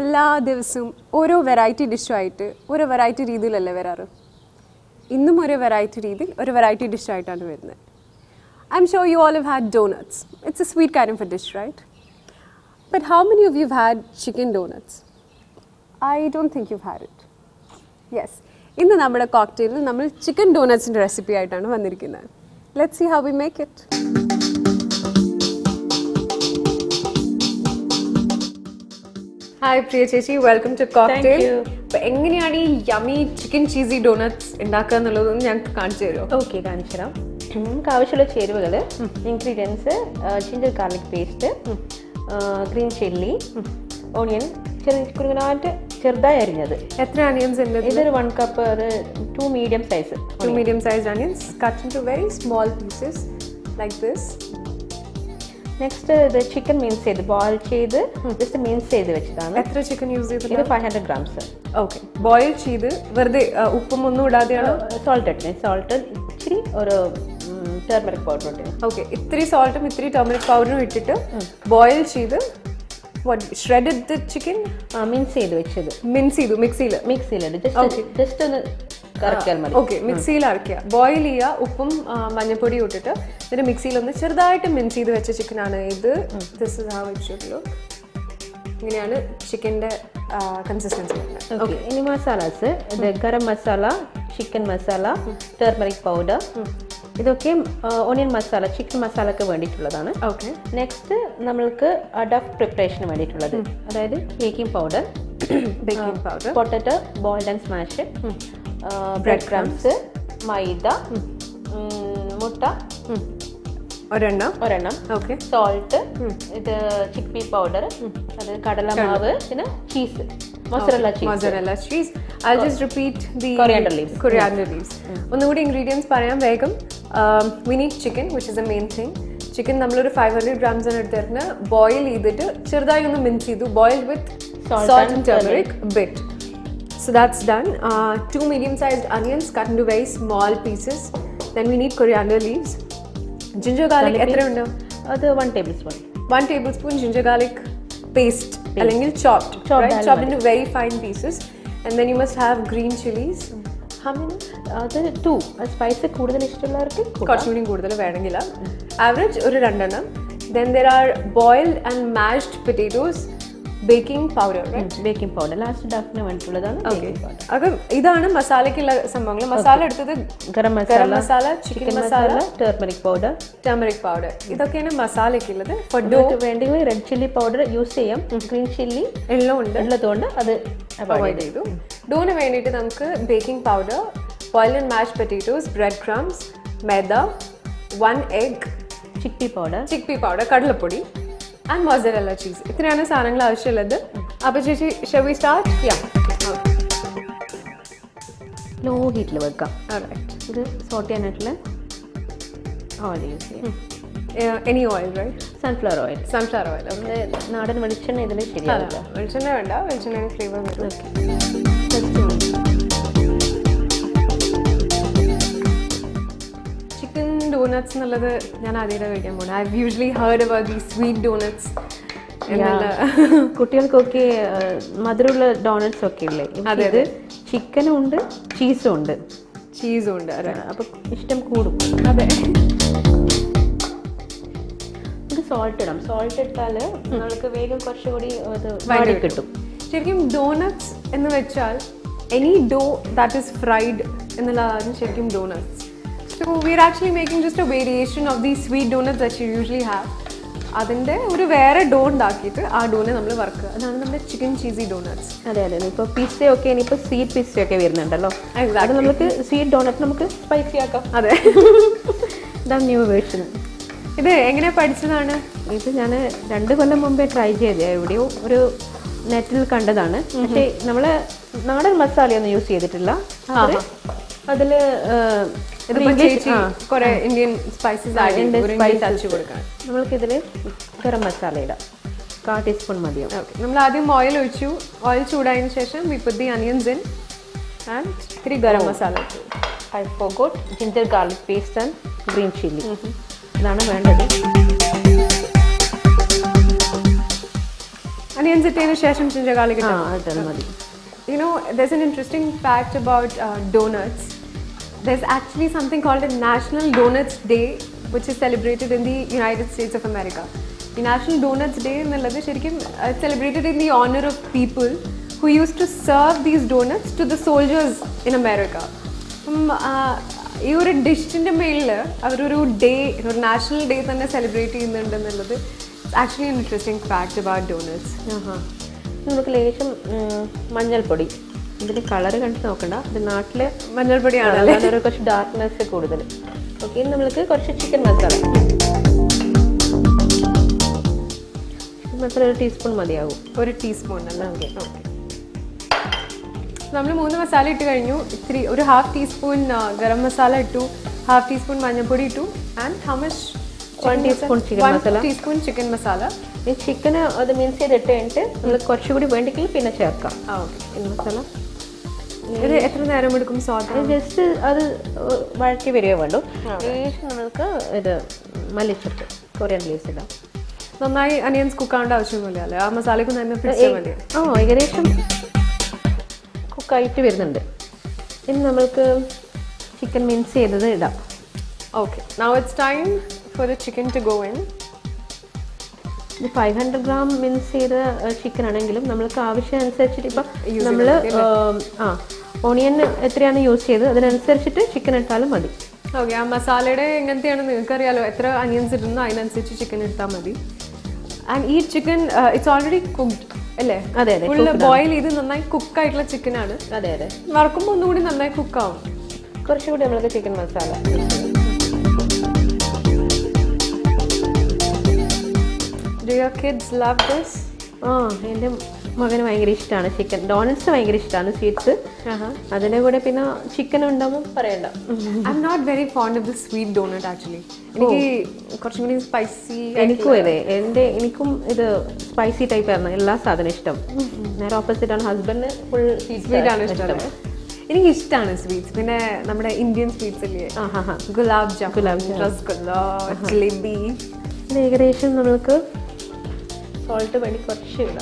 എല്ലാ ദിവസവും ഓരോ വെറൈറ്റി ഡിഷുമായിട്ട് ഓരോ വെറൈറ്റി രീതിയിലല്ലേ വരാറ് ഇന്നും ഒരു വെറൈറ്റി രീതിയിൽ ഒരു വെറൈറ്റി ഡിഷായിട്ടാണ് വരുന്നത് I am sure you all have had donuts it's a sweet കാര്യം for dish right but how many of you had chicken donuts I don't think you had it yes ഇന്ന് നമ്മുടെ കോക്ടെയിലിൽ നമ്മൾ chicken ഡോനട്സിൻ്റെ recipe ആയിട്ടാണ് വന്നിരിക്കുന്നത് let see how we make it hi Priya ചേച്ചി welcome to cocktail you. അപ്പോൾ എങ്ങനെയാണ് ഈ യമി ചിക്കൻ ചീസി ഡോനട്സ് ഉണ്ടാക്കുക എന്നുള്ളതൊന്ന് ഞങ്ങൾക്ക് കാണിച്ചു തരുമോ ഓക്കെ കാണിച്ചു തരാം നമുക്ക് ആവശ്യമുള്ള ചേരുവകൾ ingredients ginger garlic paste green chilli onion ചെറിയ കുറുങ്ങനായിട്ട് ചെറുതായി അരിഞ്ഞത് എത്ര അനിയൻസ് ഉണ്ട് ഇതൊരു വൺ കപ്പ് അത് two medium size two medium size onions cut into very small pieces like this next ഇത് ചിക്കൻ മീൻസ് ചെയ്ത് ബോയിൽ ചെയ്ത് ജസ്റ്റ് മീൻസ് ചെയ്ത് വെച്ചതാണ് എത്ര ചിക്കൻ യൂസ് ഇത് ചെയ്തിട്ടുണ്ട് five hundred grams okay boil ചെയ്ത് വെറുതെ ആ, ഉപ്പും ഒന്നും ഇടാതെയാണോ സോൾട്ട് ഇട്ടിന് സോൾട്ട് ഇച്ചിരി ഒരു ടർമറിക് പൗഡർ ഇട്ടിന് ഓക്കെ ഇത്തിരി സോൾട്ടും ഇത്തിരി ടർമറിക് പൗഡറും ഇട്ടിട്ട് ബോയിൽ ചെയ്ത് ഷ്രെഡഡ് ദ ചിക്കൻ മീൻസ് ചെയ്ത് വെച്ചത് മിൻസ് ചെയ്തു മിക്സിയിൽ മിക്സിയിലിട്ട് ജസ്റ്റ് ജസ്റ്റ് ഒന്ന് കറക്കിയാൽ മതി ഓക്കെ മിക്സിയിൽ അരക്കുക ബോയിൽ ചെയ്യുക ഉപ്പും ആ, മഞ്ഞൾപ്പൊടിയും ഇട്ടിട്ട് എന്നിട്ട് മിക്സിയിൽ ഒന്ന് ചെറുതായിട്ട് മിൻസ് ചെയ്ത് വെച്ച ചിക്കനാണ് ഇത് this is have it should look ഇങ്ങനെയാണ് ചിക്കൻ്റെ കൺസിസ്റ്റൻസി വരുന്നത് ഓക്കെ ഇനി മസാലാസ് ഇത് garam masala chicken masala turmeric powder ഇതൊക്കെ ഓണിയൻ മസാല ചിക്കൻ മസാലക്ക് വേണ്ടിയിട്ടുള്ളതാണ് ഓക്കെ നെക്സ്റ്റ് നമ്മൾക്ക് ഡഫ് പ്രിപ്പറേഷന് വേണ്ടിയിട്ടുള്ളത് അതായത് baking powder baking powder potato boiled and smash bread crumbs maida ഉം, മുട്ട ഒരെണ്ണം ഒരെണ്ണം ഓക്കെ സോൾട്ട് ഇത് ചിക്പി പൗഡർ അത് കടലമാവ് പിന്നെ cheese mozzarella cheese mozzarella cheese. I'll just repeat the Coriander leaves. Coriander leaves. ഒന്നുകൂടി ഇൻഗ്രീഡിയൻസ് പറയാം വേഗം we need chicken which is a main thing chicken നമ്മളൊരു ഫൈവ് ഹൺഡ്രഡ് ഗ്രാംസ് ആണ് എടുത്തിരുന്നത് ബോയിൽ ചെയ്തിട്ട് ചെറുതായി ഒന്ന് മിൻസ് ചെയ്തു boil with Salt salt and and turmeric bit. So that's done. Uh, two medium-sized onions cut into very small pieces. Then we need coriander leaves. Ginger garlic എത്ര ഉണ്ട് അത് one tablespoon one tablespoon ginger garlic paste അല്ലെങ്കിൽ chopped Chopped chopped in very fine pieces and then you must have green chillies how many അത് two spice കൂടുതൽ ഇഷ്ടമുള്ളവർക്ക് കുറച്ചും കൂടി കൂടുതൽ വേണമെങ്കിൽ ആവറേജ് ഒരു രണ്ടെണ്ണം then there are boiled and mashed potatoes baking powder baking powder last ഡഫിന് വേണ്ടിയിട്ടുള്ളതാണ് ബേക്കിംഗ് പൗഡർ അപ്പം ഇതാണ് മസാലയ്ക്കുള്ള സംഭവങ്ങൾ മസാല എടുത്തത് garam garam masala masala chicken chicken masala masala turmeric powder turmeric powder ഇതൊക്കെയാണ് മസാലയ്ക്കുള്ളത് ഫോർ ഡോ ഡോ വേണ്ടെങ്കിൽ റെഡ് ചില്ലി പൗഡർ യൂസ് ചെയ്യാം ഗ്രീൻ ചില്ലി എല്ലാം ഉണ്ട് ഉള്ളതുകൊണ്ട് അത് അവോയ്ഡ് അവോയ്ഡ് ചെയ്തു ഡോന് വേണ്ടിയിട്ട് നമുക്ക് baking powder boil and mash potatoes bread crumbs maida one egg chickpea powder chickpea powder കടലപ്പൊടി ആൻഡ് മൊസറല്ല ചീസ് ഇത്രയാണ് സാധനങ്ങൾ ആവശ്യമുള്ളത് അപ്പോൾ ചേച്ചി ഷെവി സ്റ്റാർട്ട് യാ ലോ ഹീറ്റിൽ വെക്കാം ഇത് സോട്ട് ചെയ്യാനായിട്ടുള്ള ഓയിൽ യൂസ് ചെയ്യാം any oil right sunflower oil sunflower oil നമ്മുടെ നാടൻ വെളിച്ചെണ്ണ ഇതിൽ ശരിയാവില്ല വെളിച്ചെണ്ണ വേണ്ട വെളിച്ചെണ്ണ ഫ്ലേവർ വരും ചിക്കൻ ഡോനട്സ് എന്നുള്ളത് ഞാൻ ആദ്യമായിട്ട് കഴിക്കാൻ പോണേ I usually heard about the sweet donuts എന്നുള്ള കുട്ടികൾക്കൊക്കെ ആ, മധുരമുള്ള ഡോണറ്റ്സ് ഒക്കെ ഇല്ലേ അതെ, ഇത് ചിക്കനും ഉണ്ട് ചീസും ഉണ്ട് ചീസും ഉണ്ട് അതെ അപ്പൊ ഇഷ്ടം കൂടും അതെ ഇത് സോൾട്ട് ഇടാം സോൾട്ട് ഇട്ടാൽ നമ്മൾക്ക് വേഗം കുറച്ചുകൂടി അത് വാടി വാടി കിട്ടും ശരിക്കും ഡോനട്സ് എന്ന് വെച്ചാൽ any dough that is fried എന്നുള്ളതാണ് ശരിക്കും donuts so we are actually making just a variation of the sweet donuts that you usually have അതിൻ്റെ ഒരു വേറെ ഡോ ഉണ്ടാക്കിയിട്ട് ആ ഡോനെ നമ്മൾ വറുക്കുക അതാണ് നമ്മുടെ ചിക്കൻ ചീസി ഡോനട്സ് അതെ അതെ ഇപ്പൊ പിസ്സയൊക്കെ ഇനിയിപ്പോൾ സ്വീറ്റ് പിസ്സയൊക്കെ വരുന്നുണ്ടല്ലോ അത് നമുക്ക് സ്വീറ്റ് ഡോണറ്റ് നമുക്ക് സ്പൈസി ആക്കാം അതെ ഇതാണ് ന്യൂ വേർഷൻ ഇത് എങ്ങനെ പഠിച്ചതാണ് ഇത് ഞാൻ രണ്ട് കൊല്ലം മുമ്പേ ട്രൈ ചെയ്ത എവിടെയോ ഒരു നെറ്റിൽ കണ്ടതാണ് പക്ഷേ നമ്മൾ നാടൻ മസാലയൊന്നും യൂസ് ചെയ്തിട്ടില്ല അതിൽ ഇതിപ്പോ ചേച്ചി കുറെ ഇന്ത്യൻ സ്പൈസസ് ആഡ് ചെയ്ത് തളിച്ചു കൊടുക്കാൻ നമ്മൾക്കിതിൽ ഗരം മസാല ഇടാം കാ ടീസ്പൂൺ മതിയാവും ഓക്കെ നമ്മൾ ആദ്യം ഓയിൽ ഒഴിച്ചു ഓയിൽ ചൂടായതിനു ശേഷം we put the onions in and ഇത്തിരി ഗരം മസാല ഇട്ടു I forgot ginger garlic paste and green chilli ഇതാണ് വേണ്ടത് അനിയൻ സിറ്റേന് ശേഷം ജിഞ്ചർ ഗാർലിക് ആ അത് മതി You know, there's an interesting fact about uh, donuts. There's actually something called a National Donuts Day, which is celebrated in the United States of America. The National Donuts Day എന്നുള്ളത് ശരിക്കും uh, celebrated in the honor of people who used to serve these donuts to the soldiers in America. അപ്പം, ആ, ഈ ഒരു ഡിഷിൻ്റെ മേളിൽ അവരൊരു day ഒരു national day തന്നെ സെലിബ്രേറ്റ് ചെയ്യുന്നുണ്ട് എന്നുള്ളത് actually interesting fact about donuts ആഹാ നമുക്ക് ലേശം ഉം, മഞ്ഞൾപ്പൊടി ഇതിന്റെ കളർ കണ്ടിട്ട് നോക്കണ്ട ഇത് നാട്ടിലെ മഞ്ഞൾപ്പൊടിയാണ് ഒരു കുറച്ച് ഡാർക്ക്നെസ് കൂടുതൽ ഓക്കെ ഇനി നമ്മൾക്ക് കുറച്ച് ചിക്കൻ മസാല മസാല ഒരു ടീസ്പൂൺ മതിയാവും ഒരു ടീസ്പൂൺ അല്ലേ ഓക്കെ നമ്മൾ മൂന്ന് മസാല ഇട്ട് കഴിഞ്ഞു ഇത്തിരി ഒരു ഹാഫ് ടീസ്പൂൺ ഗരം മസാല ഇട്ടു ഹാഫ് ടീസ്പൂൺ മഞ്ഞൾപ്പൊടി ഇട്ടു and how much One teaspoon chicken masala. Teaspoon chicken masala ഈ ചിക്കന് അത് മിക്സ് ചെയ്തിട്ട് കഴിഞ്ഞിട്ട് നമ്മൾ കുറച്ചുകൂടി വേണ്ടെങ്കിൽ പിന്നെ ചേർക്കാം ആ ഓക്കെ ചിക്കൻ മസാല ഇത് എത്ര നേരം എടുക്കും സ്വാദം ജസ്റ്റ് അത് വഴറ്റി വരികയോ വേണ്ടു ശേഷം നമ്മൾക്ക് ഇത് മല്ലിച്ചപ്പ് കൊറിയൻ ലീവ്സ് ഇടാം നന്നായി അനിയൻസ് കുക്ക് ആവേണ്ട ആവശ്യമൊന്നുമില്ല അല്ലേ ആ മസാലയ്ക്ക് തന്നെ പിടിച്ചാൽ മതി ആ ഏകദേശം കുക്കായിട്ട് വരുന്നുണ്ട് ഇനി നമ്മൾക്ക് ചിക്കൻ മിൻസ് ചെയ്തത് ഇടാം okay now it's time for the chicken to go in ഇത് ഫൈവ് ഹൺഡ്രഡ് ഗ്രാം മിൻസ് ചെയ്ത ചിക്കൻ ആണെങ്കിലും നമ്മൾക്ക് ആവശ്യം അനുസരിച്ചിട്ട് ഇപ്പം Use നമ്മൾ ആ ഓണിയൻ എത്രയാണ് യൂസ് ചെയ്തത് അതിനനുസരിച്ചിട്ട് ചിക്കൻ ഇട്ടാലും മതി ഓക്കെ ആ മസാലയുടെ എങ്ങനത്തെയാണ് നിങ്ങൾക്ക് അറിയാലോ എത്ര അനിയൻസ് ഇടുന്നോ അതിനനുസരിച്ച് ചിക്കൻ എടുത്താൽ മതി ആൻഡ് ഈ ചിക്കൻ ഇറ്റ്സ് ഓൾറെഡി കുക്ക്ഡ് അല്ലേ അതെ അതെ ഫുള്ള് ബോയിൽ ചെയ്ത് നന്നായി കുക്ക് ആയിട്ടുള്ള ചിക്കൻ ആണ് അതെ അതെ വറക്കുമ്പോൾ ഒന്നുകൂടി നന്നായി കുക്കാവും കുറച്ചുകൂടി നമ്മൾക്ക് chicken masala do your kids love this ആ എൻ്റെ മകന് ഭയങ്കര ഇഷ്ടമാണ് ചിക്കൻ ഡോണറ്റ്സ് ഭയങ്കര ഇഷ്ടമാണ് സ്വീറ്റ്സ് അതിൻ്റെ കൂടെ പിന്നെ ചിക്കൻ ഉണ്ടാവും പറയണ്ട I am not very fond of the sweet donut actually എനിക്ക് കുറച്ചും കൂടി സ്പൈസി എനിക്കും അതെ എൻ്റെ എനിക്കും ഇത് സ്പൈസി ടൈപ്പ് ആയിരുന്നു എല്ലാ സാധനവും ഇഷ്ടം നേരെ ഓപ്പോസിറ്റ് ആണ് ഹസ്ബൻഡിന് ഫുൾ സ്വീറ്റ് ആണ് ഇഷ്ടം എനിക്ക് ഇഷ്ടമാണ് സ്വീറ്റ്സ് പിന്നെ നമ്മുടെ ഇന്ത്യൻ സ്വീറ്റ്സ് ഇല്ലേ ആ ഹാ ഹാ ഗുലാബ് ജാമുൻ റസ്ഗുല്ല ജിലേബി ഇത് ഏകദേശം നമ്മൾക്ക് സോൾട്ട് വേണ്ടി കുറച്ച് ഇടാം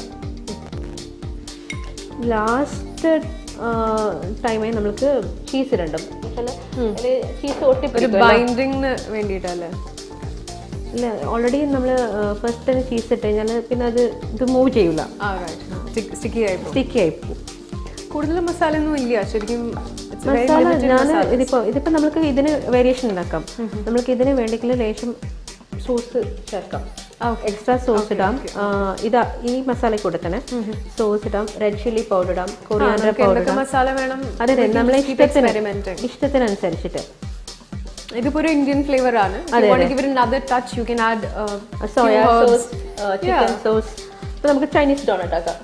ലാസ്റ്റ് ടൈമായി നമ്മൾക്ക് ചീസ് ഇടണം ചീസ് ഒരു ഒട്ടിപ്പിടിക്കും ബൈൻഡിങ്ങിന് വേണ്ടിയിട്ടല്ലേ ഇല്ല ഓൾറെഡി നമ്മൾ ഫസ്റ്റ് തന്നെ ചീസ് ഇട്ട് കഴിഞ്ഞാൽ പിന്നെ അത് ഇത് മൂവ് ചെയ്യൂല ആ റൈറ്റ് സ്റ്റിക്കി ആയി പോകും സ്റ്റിക്കി ആയി പോകും കൂടുതൽ മസാല ഒന്നും ഇല്ല ശരിക്കും it's very മസാല limited ഞാൻ masala. ഇതിപ്പോ ഇതിപ്പോ നമുക്ക് ഇതിന് വേരിയേഷൻ ഉണ്ടാക്കാം നമുക്ക് ഇതിന് വേണ്ടെങ്കിൽ ലേശം സോസ് ചേർക്കാം എക്സ്ട്രാ സോസ് ഇടാം ആ, ഇതാ ഈ മസാല കൂടെ തന്നെ സോസ് ഇടാം റെഡ് ചില്ലി പൗഡർ ഇടാം കൊറിയാൻഡർ നമുക്ക് പൗഡർ എന്തൊക്കെ മസാല വേണം അതെ അതെ നമ്മളെ ഇഷ്ടത്തിന് experimenting. ഇഷ്ടത്തിനനുസരിച്ചിട്ട് ഇതിപ്പോ ഒരു ഇന്ത്യൻ ഫ്ലേവർ ആണ് other touch you can add soya sauce chicken sauce ഇപ്പൊ നമുക്ക് ചൈനീസ് ഡോണറ്റ് ആക്കാം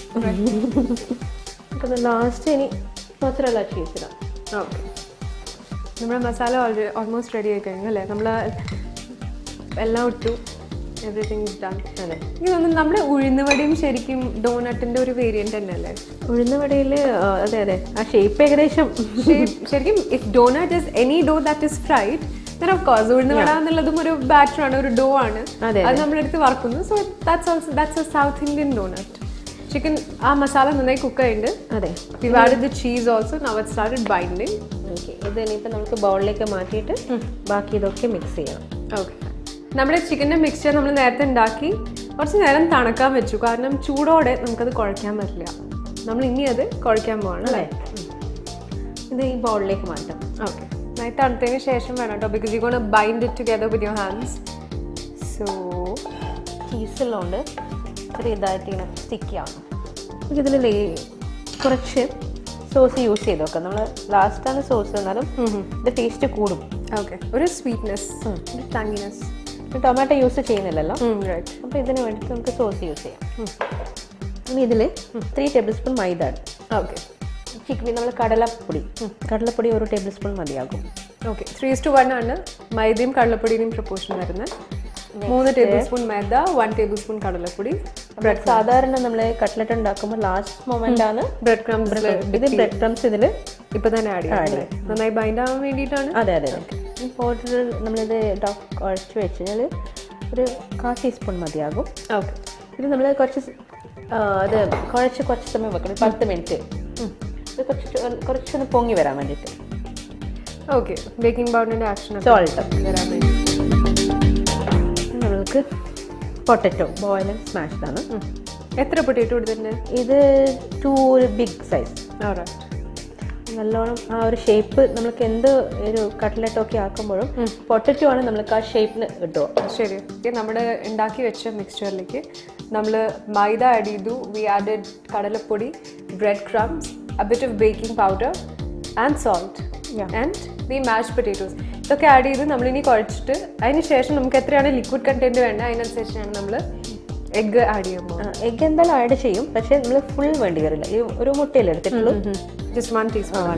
നമുക്ക് ലാസ്റ്റ് ഇനി മോസറല്ല ചീസ് ഇടാം ഓക്കെ നമ്മുടെ മസാല ഓൾമോസ്റ്റ് റെഡി ആയി കഴിഞ്ഞു അല്ലേ നമ്മൾ എല്ലാം ഇട്ടു എവറിഥിങ് ഇസ് ഡൺ അതെ എനിക്ക് തോന്നുന്നു നമ്മുടെ ഉഴുന്നുവടയും ശരിക്കും ഡോനട്ടിന്റെ ഒരു വേരിയന്റ് തന്നെ അല്ലേ ഉഴുന്നുവടയിൽ അതെ അതെ ആ ഷേപ്പ് ഏകദേശം Shape- ശരിക്കും if donut is any dough that is fried then of course ഉഴുന്നുവട എന്നുള്ളതും ഒരു ബാറ്റർ ആണ് ഒരു ഡോ ആണ് അതെ, അത് നമ്മളെടുത്ത് വറക്കുന്നു so that's also that's a south Indian donut chicken ആ മസാല നന്നായി കുക്ക് ആയിട്ടുണ്ട് അതെ we added the cheese also now it started binding okay ഇത് ഇനിയിപ്പോൾ നമുക്ക് ബൗളിലേക്ക് മാറ്റിയിട്ട് ബാക്കി ഇതൊക്കെ മിക്സ് ചെയ്യണം ഓക്കെ നമ്മുടെ ചിക്കൻ്റെ മിക്സ്ചർ നമ്മൾ നേരത്തെ ഉണ്ടാക്കി കുറച്ച് നേരം തണുക്കാൻ വെച്ചു കാരണം ചൂടോടെ നമുക്കത് കുഴയ്ക്കാൻ പറ്റില്ല നമ്മൾ ഇനി അത് കുഴയ്ക്കാൻ പോവാണ് അല്ലേ ഇത് ഈ ബൗളിലേക്ക് മാറ്റാം ഓക്കെ നന്നായി തണുത്തതിന് ശേഷം വേണം കേട്ടോ because you gonna bind it together with your hands so ചീസുള്ളതുകൊണ്ട് ചെറിയ ഇതായിട്ട് ഇങ്ങനെ സ്റ്റിക്കി ആവണം നമുക്ക് ഇതിൽ കുറച്ച് സോസ് യൂസ് ചെയ്ത് നോക്കാം നമ്മൾ ലാസ്റ്റാണ് സോസ് എന്നാലും ഇത് ടേസ്റ്റ് കൂടും ഓക്കെ ഒരു സ്വീറ്റ്നെസ് ഒരു ടങ്ങിനെസ് ടൊമാറ്റോ യൂസ് ചെയ്യുന്നില്ലല്ലോ റൈറ്റ് അപ്പോൾ ഇതിന് വേണ്ടിയിട്ട് നമുക്ക് സോസ് യൂസ് ചെയ്യാം ഇനി ഇതിൽ three tablespoon maida okay chicken നമ്മൾ കടലപ്പൊടി കടലപ്പൊടി ഒരു ടേബിൾ സ്പൂൺ മതിയാകും ഓക്കെ ത്രീ ടു വൺ ആണ് മൈദയും കടലപ്പൊടിയുടെയും പ്രപ്പോർഷൻ വരുന്നത് മൂന്ന് tablespoon maida one tablespoon കടലപ്പൊടി ബ്രെഡ് സാധാരണ നമ്മൾ കട്ട്ലറ്റ് ഉണ്ടാക്കുമ്പോൾ ലാസ്റ്റ് മൊമെന്റ് ആണ് ബ്രെഡ് ക്രംസ് ഇത് ബ്രെഡ് ക്രംസ് ഇതിൽ ഇപ്പൊ തന്നെ ആഡ് ചെയ്യാം നന്നായി ബൈൻഡ് ആവാൻ വേണ്ടിയിട്ടാണ് അതെ അതെ അതെ ഈ പൗഡർ നമ്മളിത് ഡോക്ക് കുഴച്ച് വെച്ച് കഴിഞ്ഞാൽ ഒരു കാ ടീസ്പൂൺ മതിയാകും ഓക്കെ ഇത് നമ്മൾ കുറച്ച് ആ, അത് കുഴച്ച് കുറച്ച് സമയം വെക്കണം ഒരു പത്ത് മിനിറ്റ് ഇത് കുറച്ച് കുറച്ചൊന്ന് പൊങ്ങി വരാൻ വേണ്ടിയിട്ട് ഓക്കെ ബേക്കിംഗ് പൗഡറിൻ്റെ ആക്ഷൻ സോൾട്ട് വരാൻ വേണ്ടി നമ്മൾക്ക് പൊട്ടറ്റോ ബോയിൽ സ്മാഷ്ഡ് ആണ് എത്ര പൊട്ടിയിട്ട് കൊടുത്തിട്ടുണ്ട് ഇത് ടു ഒരു ബിഗ് സൈസ് ഓൾറൈറ്റ് നല്ലോണം ആ ഒരു ഷേപ്പ് നമ്മൾക്ക് എന്ത് ഒരു കട്ട്ലറ്റ് ഒക്കെ ആക്കുമ്പോഴും പൊട്ടറ്റോ ആണ് നമ്മൾക്ക് ആ ഷേപ്പിന് കിട്ടുക ശരി ഓക്കെ നമ്മൾ ഉണ്ടാക്കി വെച്ച മിക്സ്ചറിലേക്ക് നമ്മൾ മൈദ ആഡ് ചെയ്തു വി ആഡഡ് കടലപ്പൊടി bread crumbs a bit of baking powder and salt and the mash potatoes ഇതൊക്കെ ആഡ് ചെയ്ത് നമ്മളിനി കുഴച്ചിട്ട് അതിന് ശേഷം നമുക്ക് എത്രയാണ് ലിക്വിഡ് കണ്ടന്റ് വേണ്ടത് അതിനനുസരിച്ചാണ് നമ്മൾ എഗ്ഗ് ആഡ് ചെയ്യുമ്പോൾ എഗ് എന്തായാലും ആഡ് ചെയ്യും പക്ഷേ നമ്മൾ ഫുൾ വേണ്ടി വരില്ല ഈ ഒരു മുട്ടയിൽ എടുത്തിട്ടുള്ളൂ ജസ്റ്റ് വൺ ടീസ്പൂൺ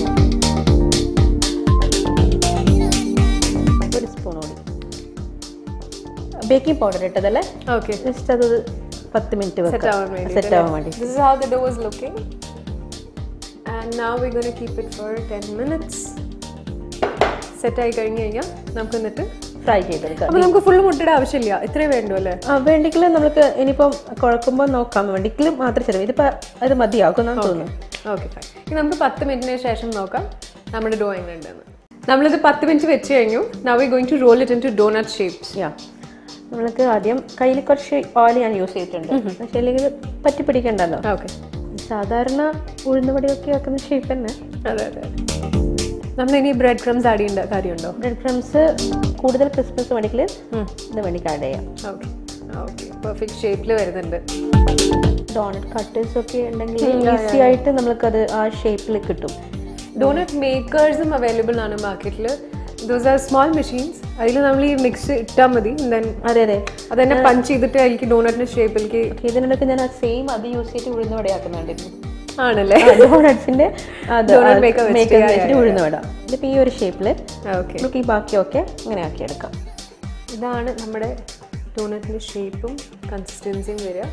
ഒരു സ്പൂൺ കൂടി ബേക്കിംഗ് പൗഡർ ഇട്ടതല്ലേ ഓക്കെ ജസ്റ്റ് അത് പത്ത് മിനിറ്റ് സെറ്റ് ആവാൻ വേണ്ടി സെറ്റ് ആവാൻ വേണ്ടി This is how the dough is looking. And now we're going to keep it for 10 minutes. Set ആയി കഴിഞ്ഞ് കഴിഞ്ഞാൽ നമുക്ക് എന്നിട്ട് ഫ്രൈ ചെയ്തെടുക്കാം അപ്പൊ നമുക്ക് ഫുൾ മുട്ടയുടെ ആവശ്യമില്ല ഇത്രേ വേണ്ടു അല്ലേ ആ വേണ്ടിക്കിൽ നമുക്ക് ഇനിയിപ്പം കുഴക്കുമ്പോൾ നോക്കാം വേണ്ടിക്കിൽ മാത്രം ചെലവ് ഇതിപ്പോൾ അത് മതിയാകും എന്നാണ് തോന്നുന്നു ഓക്കെ ഫൈൻ ഇനി നമുക്ക് പത്ത് മിനിറ്റിന് ശേഷം നോക്കാം നമ്മുടെ ഡോ എങ്ങനെ ഉണ്ടെന്ന് നമ്മളിത് പത്ത് മിനിറ്റ് വെച്ച് കഴിഞ്ഞു now we going to roll it into donut shapes yeah നമ്മൾക്ക് ആദ്യം കയ്യിൽ കുറച്ച് ഓയിൽ ഞാൻ യൂസ് ചെയ്തിട്ടുണ്ട് പക്ഷേ അല്ലെങ്കിൽ പറ്റി പിടിക്കണ്ടല്ലോ ഓക്കെ സാധാരണ ഉഴുന്നുപടിയൊക്കെ ആക്കുന്ന ഷേപ്പ് തന്നെ അതെ അതെ നമ്മൾ ഇനി ബ്രെഡ് ക്രംസ് ആഡ് ചെയ്യേണ്ട കാര്യമുണ്ടോ ബ്രെഡ് ക്രംസ് കൂടുതൽ ക്രിസ്മസ് വേണമെങ്കിൽ ഇത് വേണ്ടിക്ക് ആഡ് ചെയ്യാം ഓക്കെ ഓക്കെ പെർഫെക്റ്റ് ഷേപ്പിൽ വരുന്നുണ്ട് ഡോണറ്റ് കട്ടേഴ്സ് ഒക്കെ ഉണ്ടെങ്കിൽ ഈസി ആയിട്ട് നമുക്കത് ആ ഷേപ്പിൽ കിട്ടും ഡോണറ്റ് മേക്കേഴ്സും അവൈലബിൾ ആണ് മാർക്കറ്റിൽ ദോസ് ആർ സ്മോൾ മെഷീൻസ് അതിൽ നമ്മൾ ഈ മിക്സ് ഇട്ടാൽ മതി ദെൻ അതെ അതെ അതെന്നെ പഞ്ച് ചെയ്തിട്ട് അതിലേക്ക് ഡോണറ്റിന്റെ ഷേപ്പിലേക്ക് ഓക്കെ ഇതിനിടയ്ക്ക് ഞാൻ ആ സെയിം അത് യൂസ് ചെയ്തിട്ട് ഉഴുന്നുവട ആക്കുന്നുണ്ടായിരുന്നു ആണല്ലേ ഡോണറ്റ്സിന്റെ Donut maker വെച്ചിട്ട്, മേക്കർ yeah, വെച്ചിട്ട് ഉഴുന്നുവട ഇതിപ്പോൾ ഈ ഒരു ഷേപ്പിൽ ഓക്കെ നമുക്ക് ഈ ബാക്കിയൊക്കെ ഇങ്ങനെ ആക്കിയെടുക്കാം ഇതാണ് നമ്മുടെ ഡോണറ്റിന്റെ ഷേപ്പും കൺസിസ്റ്റൻസിയും വരിക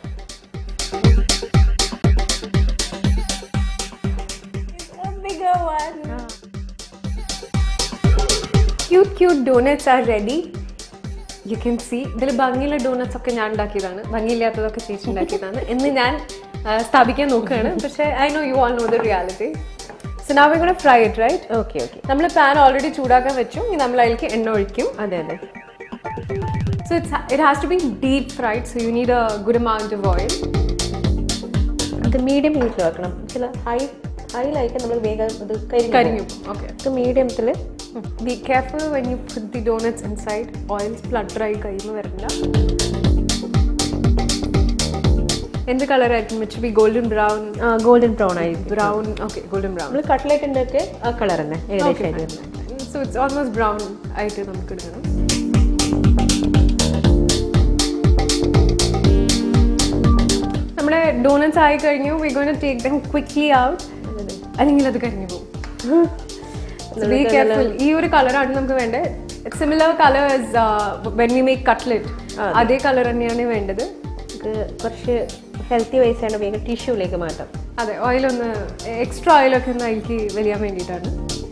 cute cute donuts are ready you can see ഇതിൽ ഭംഗിയുള്ള ഡോണറ്റ്സ് ഒക്കെ ഞാൻ ഉണ്ടാക്കിയതാണ് ഭംഗിയില്ലാത്തതൊക്കെ ചേച്ചി ഉണ്ടാക്കിയതാണ് എന്ന് ഞാൻ ആ, സ്ഥാപിക്കാൻ നോക്കുകയാണ് പക്ഷേ I know you all know the reality so നാ വി കൂടെ fry it right okay okay നമ്മൾ പാൻ ഓൾറെഡി ചൂടാക്കാൻ വെച്ചു ഇനി നമ്മൾ അതിലേക്ക് എണ്ണ ഒഴിക്കും അതെ അതെ So it's, it has to be deep fried, so you need a good amount of oil. അത് മീഡിയം ഹീറ്റിൽ വെക്കണം ചില ഹൈ ഹൈയിലായിരിക്കും നമ്മൾ വേഗം ഇത് കരിഞ്ഞു Karingum. Okay. മീഡിയത്തിൽ Be careful when you put the donuts inside. Oil splutter ആയി കയ്യിൽ വരില്ല എന്ത് കളർ ആയിരിക്കും which be golden brown golden brown ആയിരിക്കും ബ്രൗൺ ഓക്കെ ഗോൾഡൻ ബ്രൗൺ നമ്മൾ കട്ട്ലേറ്റിൻ്റെ ഒക്കെ ആ കളർ തന്നെ ഏകദേശം ആയിട്ട് വരുന്നത്. സോ ഇറ്റ്സ് ഓൾമോസ്റ്റ് ബ്രൗൺ ആയിട്ട് നമുക്ക് എടുക്കണം നമ്മുടെ ഡോണറ്റ്സ് ആയി കഴിഞ്ഞു we going take them quickly out അല്ലെങ്കിൽ അത് കരിഞ്ഞു പോകും ബി കെയർഫുൾ ഈ ഒരു കളറാണ് നമുക്ക് വേണ്ടത് similar colour when we make cutlet അതേ കളർ തന്നെയാണ് വേണ്ടത് നമുക്ക് കുറച്ച് ഹെൽത്തി വൈസ് ആണ് വേഗം ടിഷ്യൂലേക്ക് മാറ്റാം അതെ ഓയിലൊന്ന് എക്സ്ട്രാ ഓയിലൊക്കെ ഒന്ന് അതിലേക്ക് വലിയാൻ വേണ്ടിയിട്ടാണ്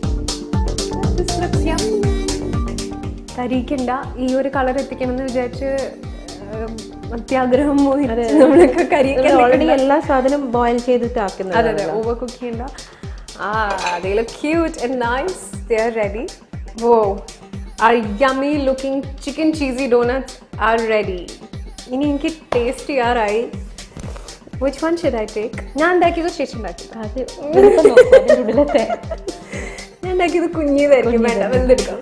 കരിക്കണ്ട ഈ ഒരു കളർ എത്തിക്കണം എന്ന് വിചാരിച്ച് ഉം, അത്യാഗ്രഹം മോഹിച്ച് നമ്മളൊക്കെ കരിക്കാൻ ഓൾറെഡി എല്ലാ സാധനം ബോയിൽ ചെയ്തിട്ട് അതെ ആക്കുന്നത് അതെ ഓവർ കുക്ക് ചെയ്യണ്ട ആ they look cute and nice they are ready whoa our yummy looking chicken cheesy donuts are ready ഇനി എനിക്ക് ടേസ്റ്റ് ചെയ്യാറായി which one should I take ഞാൻ ഉണ്ടാക്കിയത് ചേച്ചി ഉണ്ടാക്കിയത് അത് എളുപ്പം നോക്കാം അതിൻ്റെ ഉള്ളിലത്തെ ഞാൻ ഉണ്ടാക്കിയത് കുഞ്ഞിയതായിരിക്കും വേണ്ട വലുതെടുക്കാം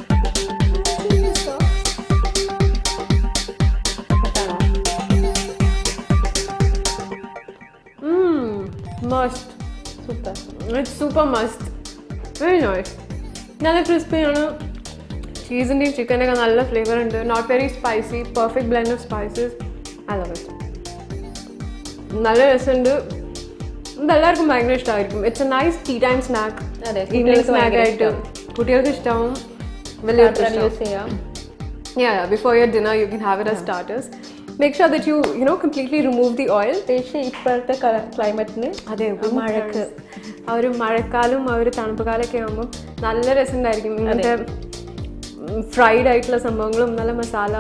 must super it's super must very nice നല്ല ക്രിസ്പിയാണ് ചീസിൻ്റെയും ചിക്കനൊക്കെ നല്ല ഫ്ലേവർ ഉണ്ട് not very spicy perfect blend of spices I love it നല്ല രസമുണ്ട് ഇതെല്ലാവർക്കും ഭയങ്കര ഇഷ്ടമായിരിക്കും it's a nice tea time snack അതെ, ഈവനിങ് കുട്ടികൾക്ക് സ്നാക്ക് ഭയങ്കര ആയിട്ട് കുട്ടികൾക്ക് ഇഷ്ടമാവും വലിയവർക്ക് ഇഷ്ടമാവും യൂസ് ചെയ്യാം Yeah, yeah, before your dinner, you can have it as starters. Make sure that you, you know, completely remove the oil. പ്രത്യേകിച്ച് ഇപ്പോഴത്തെ ക്ലൈമറ്റിന് അതെ മഴക്ക് ആ ഒരു മഴക്കാലം ആ ഒരു തണുപ്പ് കാലമൊക്കെ ആകുമ്പോൾ നല്ല രസമുണ്ടായിരിക്കും ഇങ്ങനത്തെ ഫ്രൈഡ് ആയിട്ടുള്ള സംഭവങ്ങളും നല്ല മസാല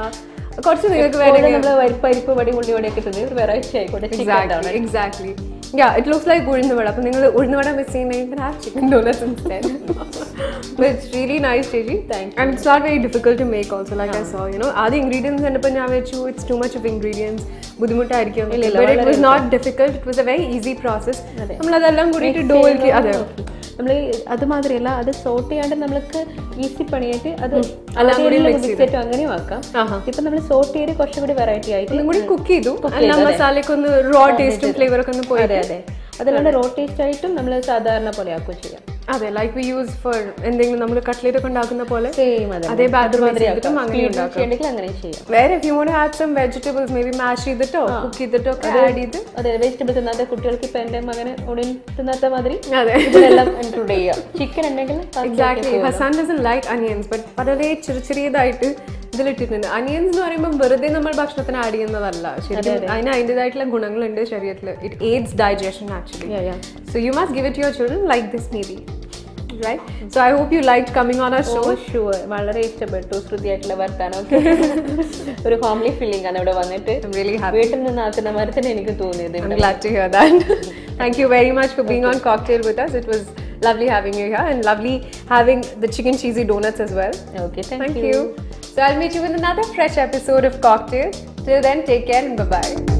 കുറച്ച് നിങ്ങൾക്ക് എപ്പോഴും വേണമെങ്കിൽ നമ്മള് പരിപ്പ് പരിപ്പ് വടി ഉള്ളി വടിയൊക്കെ ഇട്ടത് ഒരു വെറൈറ്റി ആയിക്കോട്ടെ chicken Exactly, exactly. Yeah, it looks like ഉഴുന്നുവട. അപ്പോൾ നിങ്ങൾ ഉഴുന്നുവട മിസ് ചെയ്യുന്ന you can have chicken donuts instead. but it's really nice, ചേച്ചി. Thank And it's not very difficult to make also, like I saw, you know. ആദ്യം ingredients കണ്ടപ്പോൾ ഞാൻ വെച്ചു it's too much of ingredients. ബുദ്ധിമുട്ടായിരിക്കും ഇല്ല, ഇല്ല, but it was വളരെ not difficult. It was a very easy process. അതെ. നമ്മളതെല്ലാം കൂടിയിട്ട് ഡോയിലേക്ക് അതെ നമ്മൾ അത് മാത്രമല്ല അത് സോർട്ട് ചെയ്യാണ്ട് നമ്മൾക്ക് ഈസി പണിയായിട്ട് അത് എല്ലാം കൂടി mix ചെയ്ത്. ബിസ്ക്കറ്റും അങ്ങനെയും ആക്കാം ആഹാ. ഇപ്പൊ നമ്മൾ സോർട്ട് ചെയ്ത് കുറച്ചും കൂടി വെറൈറ്റി ആയിട്ട് ഒന്നും കൂടി കുക്ക് ചെയ്തു Cook എല്ലാ ചെയ്തു, അതെ. മസാലയ്ക്ക് ഒന്ന് റോ ടേസ്റ്റും ഫ്ലേവറൊക്കെ ഒന്ന് പോയി അതെ അതെ അതല്ലാണ്ട് റോ ടേസ്റ്റ് ആയിട്ടും നമ്മൾ സാധാരണ പോലെ ആക്കുകയും ചെയ്യാം അതെ ലൈക്ക് വി യൂസ് ഫോർ എന്തെങ്കിലും നമ്മൾ കട്ട്ലേറ്റ് ഒക്കെ ഉണ്ടാക്കുന്ന പോലെ സെയിം അതെ അതേ ബാറ്റർ അതുമാതിരി ചെയ്തിട്ടും അങ്ങനെ Speed ഉണ്ടാക്കാം ചെയ്യണമെങ്കിൽ അങ്ങനെ ചെയ്യാം വേറെ if you want to add some vegetables maybe mash ചെയ്തിട്ടോ കുക്ക് ചെയ്തിട്ടോ ഒക്കെ ആഡ് ചെയ്ത് അതെ വെജിറ്റബിൾ തിന്നാത്ത കുട്ടികൾക്ക് ഇപ്പൊ എന്റെ മകന് ഉടൻ തിന്നാത്ത മാതിരി അതെ ഇതിലെല്ലാം ഇൻക്ലൂഡ് ചെയ്യാം ചിക്കൻ ഉണ്ടെങ്കിൽ എക്സാക്ട്ലി ഹസാൻ ഡസൻ ലൈക്ക് അനിയൻസ് ബട്ട് വളരെ ചെറിയ ചെറിയതായിട്ട് ഇതിലിട്ടിട്ടുണ്ട് അനിയൻസ് എന്ന് പറയുമ്പോൾ വെറുതെ നമ്മൾ ഭക്ഷണത്തിന് ആഡ് ചെയ്യുന്നതല്ല ശരിക്കും അതിന് അതിൻ്റെതായിട്ടുള്ള ഗുണങ്ങളുണ്ട് ശരീരത്തിൽ it aids digestion actually so you must give it your children like this maybe right so I hope you like coming on our show sure വളരെ ഇഷ്ടപ്പെട്ടു ശ്രുതിയായിട്ടുള്ള വർത്താനമൊക്കെ ഒരു ഹോംലി ഫീലിംഗ് ആണ് ഇവിടെ വന്നിട്ട് I'm really happy. വീട്ടിൽ നിന്ന് ആക്കുന്ന മരം തന്നെ എനിക്ക് തോന്നിയത് I'm glad to hear that. Thank you very much for being on Cocktail with us. It was lovely having you here and lovely having the chicken cheesy donuts as well. Okay Thank you. So I'll meet you with another fresh episode of Cocktail. Till then, take care and bye bye.